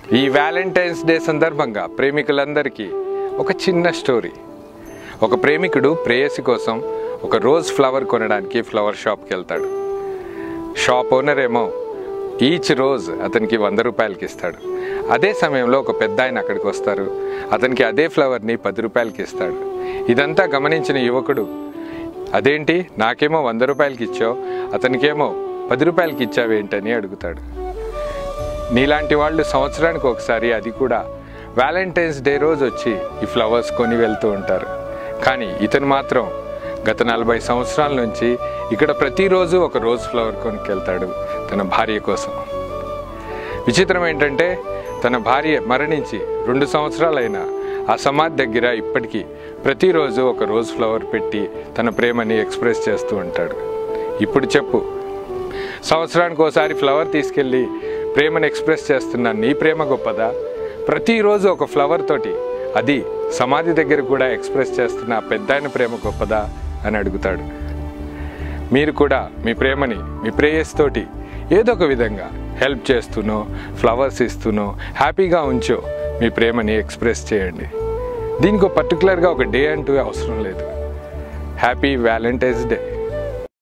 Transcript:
ఈ Valentine's day సందర్భంగా ప్రేమికులందరికీ ఒక చిన్న స్టోరీ ఒక ప్రేమికుడు ప్రేయసి కోసం ఒక రోజ్ ఫ్లవర్ కొనడానికి ఫ్లవర్ షాప్కి వెళ్తాడు షాప్ ఓనర్ ఏమో ఈచ్ రోజ్ అతనికి వంద రూపాయలకి ఇస్తాడు అదే సమయంలో ఒక పెద్ద ఆయన అక్కడికి వస్తారు అతనికి అదే ఫ్లవర్ని పది రూపాయలకి ఇస్తాడు ఇదంతా గమనించిన యువకుడు అదేంటి నాకేమో వంద రూపాయలకి ఇచ్చావు అతనికేమో పది రూపాయలకి ఇచ్చావేంటని అడుగుతాడు నీలాంటి వాళ్ళు సంవత్సరానికి ఒకసారి అది కూడా వ్యాలంటైన్స్ డే రోజు వచ్చి ఈ ఫ్లవర్స్ కొని వెళ్తూ ఉంటారు కానీ ఇతను మాత్రం గత నలభై సంవత్సరాల నుంచి ఇక్కడ ప్రతిరోజు ఒక రోజ్ ఫ్లవర్ కొనుక్కెళ్తాడు తన భార్య కోసం విచిత్రం ఏంటంటే తన భార్య మరణించి రెండు సంవత్సరాలైనా ఆ సమాధి దగ్గర ఇప్పటికీ ప్రతిరోజు ఒక రోజ్ ఫ్లవర్ పెట్టి తన ప్రేమని ఎక్స్ప్రెస్ చేస్తూ ఉంటాడు ఇప్పుడు చెప్పు సంవత్సరానికి ఒకసారి ఫ్లవర్ తీసుకెళ్ళి ప్రేమను ఎక్స్ప్రెస్ చేస్తున్న నీ ప్రేమ గొప్పదా ప్రతిరోజు ఒక ఫ్లవర్ తోటి అది సమాధి దగ్గర కూడా ఎక్స్ప్రెస్ చేస్తున్న ఆ పెద్దాయన ప్రేమ గొప్పదా అని అడుగుతాడు మీరు కూడా మీ ప్రేమని మీ ప్రేయస్ తోటి ఏదో ఒక విధంగా హెల్ప్ చేస్తూనో ఫ్లవర్స్ ఇస్తూనో హ్యాపీగా ఉంచో మీ ప్రేమని ఎక్స్ప్రెస్ చేయండి దీనికి పర్టికులర్గా ఒక డే అంటూ అవసరం లేదు హ్యాపీ వ్యాలంటైన్స్ డే